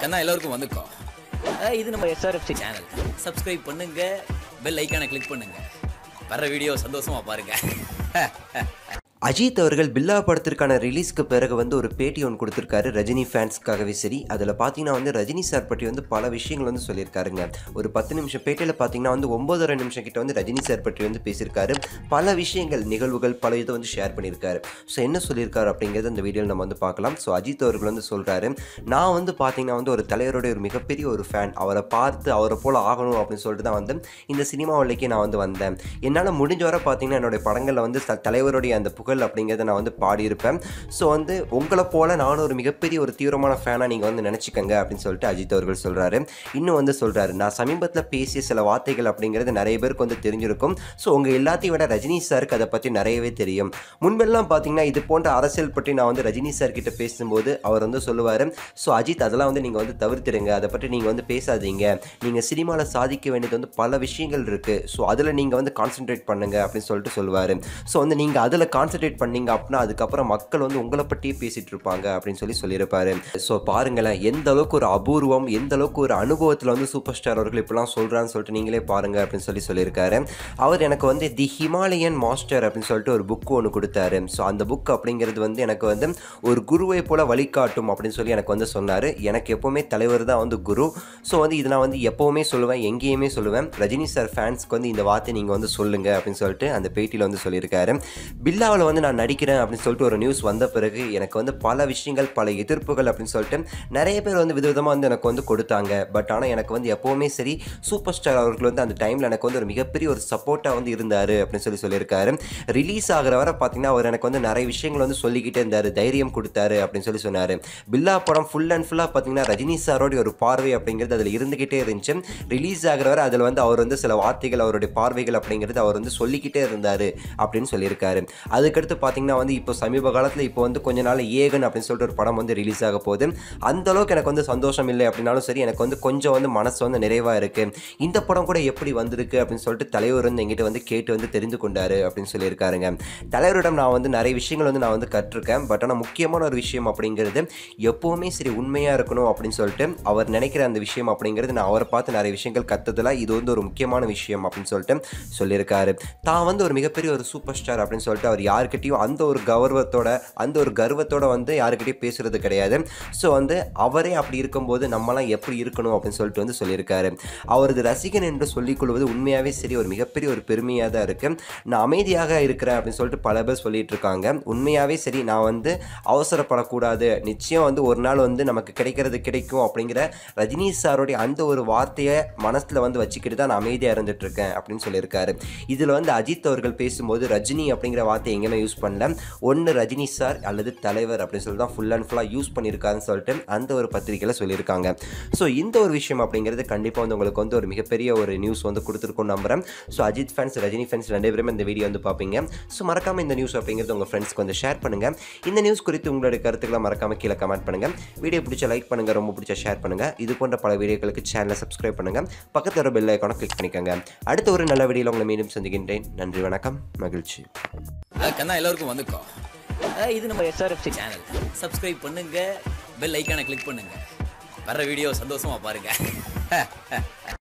கண்ணா எல்லாருக்கும் வந்துக்கோ அஹ் இது நம்ம எஸ்ஆர்எஃப்சி சேனல் சப்ஸ்கிரைப் பண்ணுங்க பெல் ஐக்கானை கிளிக் பண்ணுங்க வர்ற வீடியோ சந்தோஷமா பாருங்க அஜித் அவர்கள் பில்லா படத்திற்கான ரிலீஸ்க்கு பிறகு வந்து ஒரு பேட்டி ஒன்று கொடுத்துருக்காரு ரஜினி ஃபேன்ஸ்க்காகவே சரி அதில் பார்த்தீங்கன்னா வந்து ரஜினி சார் பற்றி வந்து பல விஷயங்கள் வந்து சொல்லியிருக்காருங்க ஒரு பத்து நிமிஷம் பேட்டியில் பார்த்தீங்கன்னா வந்து ஒம்பதரை நிமிஷம் கிட்ட வந்து ரஜினி சார் பற்றி வந்து பேசியிருக்காரு பல விஷயங்கள் நிகழ்வுகள் பல இதை வந்து ஷேர் பண்ணியிருக்காரு ஸோ என்ன சொல்லியிருக்காரு அப்படிங்கிறது இந்த வீடியோவில் நம்ம வந்து பார்க்கலாம் ஸோ அஜித் அவர்கள் வந்து சொல்கிறாரு நான் வந்து பார்த்தீங்கன்னா வந்து ஒரு தலைவருடைய ஒரு மிகப்பெரிய ஒரு ஃபேன் அவரை பார்த்து அவரை போல் ஆகணும் அப்படின்னு சொல்லிட்டு தான் வந்து இந்த சினிமா வழிக்கு நான் வந்து வந்தேன் என்னால் முடிஞ்ச வரை பார்த்தீங்கன்னா என்னுடைய படங்களில் வந்து த- தலைவருடைய அந்த புகழ் அப்படிங்கிறத நான் வந்து பாடியிருப்பேன் ஸோ வந்து உங்களை போல் நானும் ஒரு மிகப்பெரிய ஒரு தீவிரமான ஃபேனாக நீங்கள் வந்து நினச்சிக்கங்க அப்படின்னு சொல்லிட்டு அஜித் அவர்கள் சொல்கிறாரு இன்னும் வந்து சொல்கிறாரு நான் சமீபத்தில் பேசிய சில வார்த்தைகள் அப்படிங்கிறது நிறைய பேருக்கு வந்து தெரிஞ்சிருக்கும் ஸோ உங்கள் எல்லாத்தையும் விட ரஜினி சாருக்கு அதை பற்றி நிறையவே தெரியும் முன்பெல்லாம் பார்த்தீங்கன்னா இது போன்ற அரசியல் பற்றி நான் வந்து ரஜினி சார் கிட்ட பேசும்போது அவர் வந்து சொல்லுவார் ஸோ அஜித் அதெல்லாம் வந்து நீங்கள் வந்து தவிர்த்துடுங்க அதை பற்றி நீங்கள் வந்து பேசாதீங்க நீங்கள் சினிமாவில் சாதிக்க வேண்டியது வந்து பல விஷயங்கள் இருக்குது ஸோ அதில் நீங்கள் வந்து கான்சென்ட்ரேட் பண்ணுங்க அப்படின்னு சொல்லிட்டு சொல்லுவார் ஸோ வந்து நீங்கள் அதில் கான்சென்ட்ரேட் பண்ணீங்க அப்படின்னா அதுக்கப்புறம் மக்கள் வந்து உங்களை பற்றியே பேசிகிட்டு இருப்பாங்க அப்படின்னு சொல்லி சொல்லியிருப்பாரு ஸோ பாருங்களேன் எந்த அளவுக்கு ஒரு அபூர்வம் எந்த அளவுக்கு ஒரு அனுபவத்தில் வந்து சூப்பர் ஸ்டார் அவர்கள் இப்படிலாம் சொல்கிறான்னு சொல்லிட்டு நீங்களே பாருங்க அப்படின்னு சொல்லி சொல்லியிருக்காரு அவர் எனக்கு வந்து தி ஹிமாலயன் மாஸ்டர் அப்படின்னு சொல்லிட்டு ஒரு புக் ஒன்று கொடுத்தாரு ஸோ அந்த புக் அப்படிங்கிறது வந்து எனக்கு வந்து ஒரு குருவை போல வழிகாட்டும் அப்படின்னு சொல்லி எனக்கு வந்து சொன்னார் எனக்கு எப்போவுமே தலைவர் தான் வந்து குரு ஸோ வந்து இது நான் வந்து எப்போவுமே சொல்லுவேன் எங்கேயுமே சொல்லுவேன் ரஜினி சார் ஃபேன்ஸ்க்கு வந்து இந்த வார்த்தை நீங்கள் வந்து சொல்லுங்க அப்படின்னு சொல்லிட்டு அந்த பேட்டியில் வந்து சொல்லியிருக்காரு பில்லாவில் வந்து நான் நடிக்கிறேன் அப்படின்னு சொல்லிட்டு ஒரு நியூஸ் வந்த பிறகு எனக்கு வந்து பல விஷயங்கள் பல எதிர்ப்புகள் அப்படின்னு சொல்லிட்டு நிறைய பேர் வந்து விதவிதமாக வந்து எனக்கு வந்து கொடுத்தாங்க பட் ஆனால் எனக்கு வந்து எப்போவுமே சரி சூப்பர் ஸ்டார் அவர்கள் வந்து அந்த டைமில் எனக்கு வந்து ஒரு மிகப்பெரிய ஒரு சப்போர்ட்டாக வந்து இருந்தார் அப்படின்னு சொல்லி சொல்லியிருக்காரு ரிலீஸ் ஆகிற வரை பார்த்தீங்கன்னா அவர் எனக்கு வந்து நிறைய விஷயங்கள் வந்து சொல்லிக்கிட்டே இருந்தார் தைரியம் கொடுத்தாரு அப்படின்னு சொல்லி சொன்னார் பில்லா படம் ஃபுல் அண்ட் ஃபுல்லாக பார்த்தீங்கன்னா ரஜினி சாரோடைய ஒரு பார்வை அப்படிங்கிறது அதில் இருந்துக்கிட்டே இருந்துச்சு ரிலீஸ் ஆகிற வரை அதில் வந்து அவர் வந்து சில வார்த்தைகள் அவருடைய பார்வைகள் அப்படிங்கிறது அவர் வந்து சொல்லிக்கிட்டே இருந்தார் அப்படின்னு சொல்லியிருக்காரு அதுக்கடுத்து பார்த்தீங்கன்னா வந்து இப்போ சமீப காலத்தில் இப்போ வந்து கொஞ்ச நாள் ஏகன் அப்படின்னு சொல்லிட்டு ஒரு படம் வந்து ரிலீஸ் ஆக போகுது அந்த அளவுக்கு எனக்கு வந்து சந்தோஷம் இல்லை அப்படின்னாலும் சரி எனக்கு வந்து கொஞ்சம் வந்து மனசு வந்து நிறைவாக இருக்குது இந்த படம் கூட எப்படி வந்திருக்கு அப்படின்னு சொல்லிட்டு தலைவர் வந்து எங்கிட்ட வந்து கேட்டு வந்து தெரிந்து கொண்டாரு அப்படின்னு சொல்லியிருக்காருங்க தலைவரிடம் நான் வந்து நிறைய விஷயங்கள் வந்து நான் வந்து கற்றுருக்கேன் பட் ஆனால் முக்கியமான ஒரு விஷயம் அப்படிங்கிறது எப்போவுமே சரி உண்மையாக இருக்கணும் அப்படின்னு சொல்லிட்டு அவர் நினைக்கிற அந்த விஷயம் அப்படிங்கிறது நான் அவரை பார்த்து நிறைய விஷயங்கள் கற்றுதில் இது வந்து ஒரு முக்கியமான விஷயம் அப்படின்னு சொல்லிட்டு சொல்லியிருக்காரு தான் வந்து ஒரு மிகப்பெரிய ஒரு சூப்பர் ஸ்டார் அப்படின்னு சொல்லிட்டு அவர் யாருக்கிட்டையும் அந்த ஒரு கௌரவத்தோட அந்த ஒரு கர்வத்தோட வந்து யாருக்கிட்டையும் பேசுறது கிடையாது ஸோ வந்து அவரே அப்படி இருக்கும்போது நம்மலாம் எப்படி இருக்கணும் அப்படின்னு சொல்லிட்டு வந்து சொல்லியிருக்காரு அவரது ரசிகன் என்று சொல்லிக் கொள்வது உண்மையாகவே சரி ஒரு மிகப்பெரிய ஒரு பெருமையாக தான் இருக்குது நான் அமைதியாக இருக்கிறேன் அப்படின்னு சொல்லிட்டு பல பேர் சொல்லிட்டு இருக்காங்க உண்மையாகவே சரி நான் வந்து அவசரப்படக்கூடாது நிச்சயம் வந்து ஒரு நாள் வந்து நமக்கு கிடைக்கிறது கிடைக்கும் அப்படிங்கிற ரஜினி சாரோடைய அந்த ஒரு வார்த்தையை மனசில் வந்து வச்சுக்கிட்டு தான் நான் அமைதியாக இருந்துட்டு இருக்கேன் அப்படின்னு சொல்லியிருக்காரு இதில் வந்து அஜித் அவர்கள் பேசும்போது ரஜினி அப்படிங்கிற வார்த்தை எங்கேயுமே யூஸ் பண்ணல ஒன்று ரஜினி சார் அல்லது தலைவர் அப்படின்னு சொல்லி தான் ஃபுல் அண்ட் ஃபுல்லாக யூஸ் பண்ணியிருக்காருன்னு சொல்லிட்டு அந்த ஒரு பத்திரிக்கையில் சொல்லியிருக்காங்க ஸோ இந்த ஒரு விஷயம் அப்படிங்கிறது கண்டிப்பாக வந்து உங்களுக்கு வந்து ஒரு மிகப்பெரிய ஒரு நியூஸ் வந்து கொடுத்துருக்கோம் நம்புறேன் so Ajith fans Rajini fans ரெண்டு பேருமே இந்த வீடியோ வந்து பார்ப்பீங்க ஸோ மறக்காம இந்த நியூஸ் அப்படிங்கிறது உங்கள் ஃப்ரெண்ட்ஸ்க்கு வந்து ஷேர் பண்ணுங்க இந்த நியூஸ் குறித்து உங்களுடைய கருத்துக்களை மறக்காம கீழே கமெண்ட் பண்ணுங்க வீடியோ பிடிச்ச லைக் பண்ணுங்க ரொம்ப பிடிச்ச ஷேர் பண்ணுங்க இது போன்ற பல வீடியோக்களுக்கு சேனலை சப்ஸ்கிரைப் பண்ணுங்க பக்கத்தில் வர பெல் ஐக்கானை கிளிக் பண்ணிக்கோங்க அடுத்த ஒரு நல்ல வீடியோவில் உங்களை மீண்டும் சந்திக்கின்றேன் நன்றி வணக்கம் மகிழ்ச்சி அஹ் கண்ணா எல்லாருக்கும் வந்துக்கோ அஹ் இது நம்ம எஸ்ஆர்எஃப்சி சேனல் சப்ஸ்கிரைப் பண்ணுங்க பெல் ஐக்கானை கிளிக் பண்ணுங்க வர்ற வீடியோ சந்தோஷமா பாருங்க